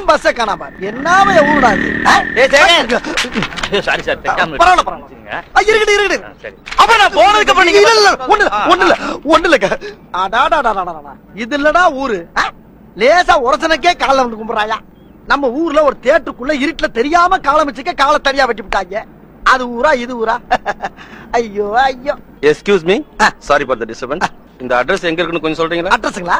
இன்னும் பஸ்ஸ காணாம என்னாம ஊருடா இது ஆ? ஏய், சரி. சாரி சார் தெரியாம பரவாயில்ல, பரவாயில்ல. ஆ, இருக்கட்டும் இருக்கட்டும் ஆ, சரி. அப்ப நான் போனதுக்கு அப்புறம் நீங்க இல்ல இல்ல ஒண்ணு இல்ல, ஒண்ணு இல்ல ஒண்ணு இல்லங்க அடாடாடாடாடா இது இல்லடா ஊரு ஆ? லேசா உரசனக்கே காலை வந்து கும்பிடுறாயா நம்ம ஊர்ல ஒரு தேட்டுக்குள்ள இருட்டுல தெரியாம காலம் வச்சுக்க காலை தனியா வெட்டி விட்டாங்க அது ஊரா இது ஊரா ஐயோ ஐயோ எஸ்கியூஸ் மீ ஆ. சாரி ஃபார் த டிஸ்டர்பன்ஸ் இந்த அட்ரஸ் எங்க இருக்குன்னு கொஞ்சம் சொல்றீங்களா அட்ரஸுங்களா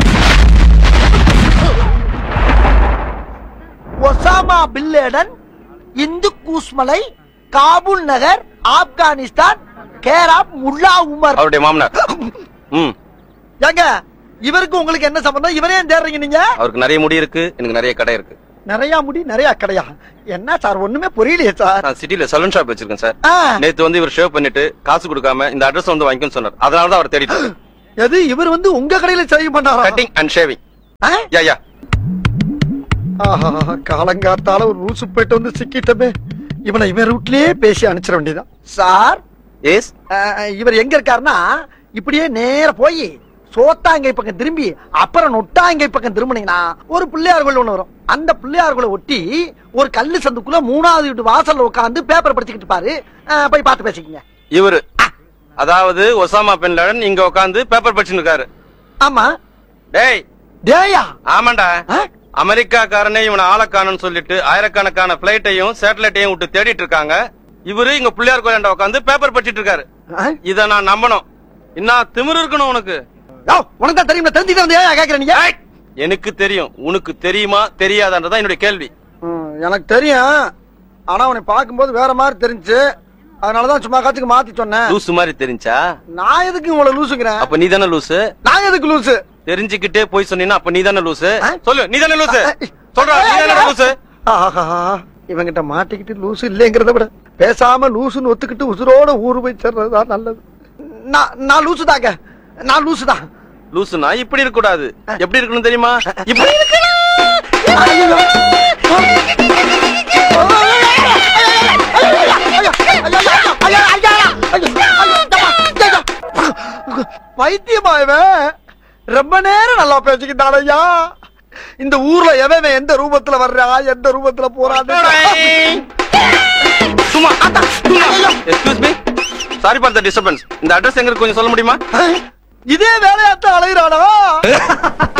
ஒசாமா பில்லேடன் இந்து கூஸ்மலை காபூல் நகர் ஆப்கானிஸ்தான் கேராப் முல்லா உமர் அவருடைய மாமனார் ம் ஏங்க இவருக்கு உங்களுக்கு என்ன சம்பந்தம் இவரே ஏன் தேடுறீங்க நீங்க அவருக்கு நிறைய முடி இருக்கு எனக்கு நிறைய கடை இருக்கு நிறைய முடி நிறைய கடையா என்ன சார் ஒண்ணுமே புரியலையே சார் நான் சிட்டில சலூன் ஷாப் வச்சிருக்கேன் சார் ஆ, நேத்து வந்து இவர் ஷேவ் பண்ணிட்டு காசு கொடுக்காம இந்த அட்ரஸ் வந்து வாங்கிக்கணும்னு சொன்னார் அதனால தான் அவர் தேடிட்டு எது இவர் வந்து உங்க கடையில செய்ய பண்ணாரா கட்டிங் அண்ட் ஷேவிங் ஆ? யா யா ஆஹா காலங்காத்தால ஒரு ரூசு போயிட்டு வந்து சிக்கிட்டமே இவனை இவன் ரூட்லயே பேசி அனுப்பிச்சிட வேண்டியதான் சார் எஸ் அஹ், இவர் எங்க இருக்காருன்னா இப்படியே நேர போய் சோத்தாங்கை பக்கம் திரும்பி அப்புறம் நொட்டாங்கை பக்கம் திரும்பினீங்கன்னா ஒரு பிள்ளையார் கோயில் ஒண்ணு வரும் அந்த பிள்ளையார் கோயிலை ஒட்டி ஒரு கல்லு சந்துக்குள்ள மூணாவது வீட்டு வாசல்ல உட்கார்ந்து பேப்பர் படிச்சுக்கிட்டு பாரு அஹ், போய் பார்த்து பேசிக்கங்க இவரு அதாவது ஒசாமா பின் லாடன் இங்க உட்காந்து பேப்பர் படிச்சுன்னு இருக்காரு ஆமா டேய் டேயா ஆமாண்டா ஆ? அமெரிக்காக்காரனே இவனை ஆளக்கானன்னு சொல்லிட்டு ஆயிரக்கணக்கான பிளைட்டையும் சேட்டலைட்டையும் விட்டு தேடிட்டு இருக்காங்க இவரு இங்க பிள்ளையார் கோயிலாண்ட உட்காந்து பேப்பர் படிச்சிட்டு இருக்காரு அஹ்? இத நான் நம்பணும் இன்னும் திமிரு இருக்கணும் உனக்கு யோவ், உனக்கு தான் தெரியுமா தெரிஞ்சுட்டு வந்து ஏன் கேக்குற நீங்க எனக்கு தெரியும் உனக்கு தெரியுமா தெரியாதான்றதான் என்னுடைய கேள்வி ம், எனக்கு தெரியும் ஆனா உன்னை பார்க்கும்போது வேற மாதிரி தெரிஞ்சு அதனாலதான் சும்மா காத்துக்கு மாத்தி சொன்னேன் லூசு மாதிரி தெரிஞ்சா நான் எதுக்கு உங்களை லூசுங்கிறேன் அப்ப நீ தானே லூசு நான் எதுக்கு லூசு தெரிஞ்சுக்கிட்டே போய் சொன்னீங்கன்னா அப்ப நீ தானே லூசு ஆ? சொல்லு நீ தானே லூசு சொல்றா நீ தானே லூசு ஆஹா இவங்கிட்ட மாட்டிக்கிட்டு லூசு இல்லைங்கிறத விட பேசாம லூசுன்னு ஒத்துக்கிட்டு உசுரோட ஊரு போய் சேர்றதுதான் நல்லது நான் நான் லூசு தாங்க நான் லூசு தான் லூசுனா இப்படி இருக்க கூடாது எப்படி இருக்கணும் தெரியுமா இப்படி பைத்தியமா இவன் ரொம்ப நேரம் நல்லா பேசிக்கிட்டான் ஐயா இந்த ஊர்ல எவன் எந்த ரூபத்துல வர்றா எந்த ரூபத்துல போறான்னு சும்மா excuse me sorry for the disturbance இந்த அட்ரஸ் எங்க இருக்கு கொஞ்சம் சொல்ல முடியுமா இதே வேலையாத்தான் அலைகிறானா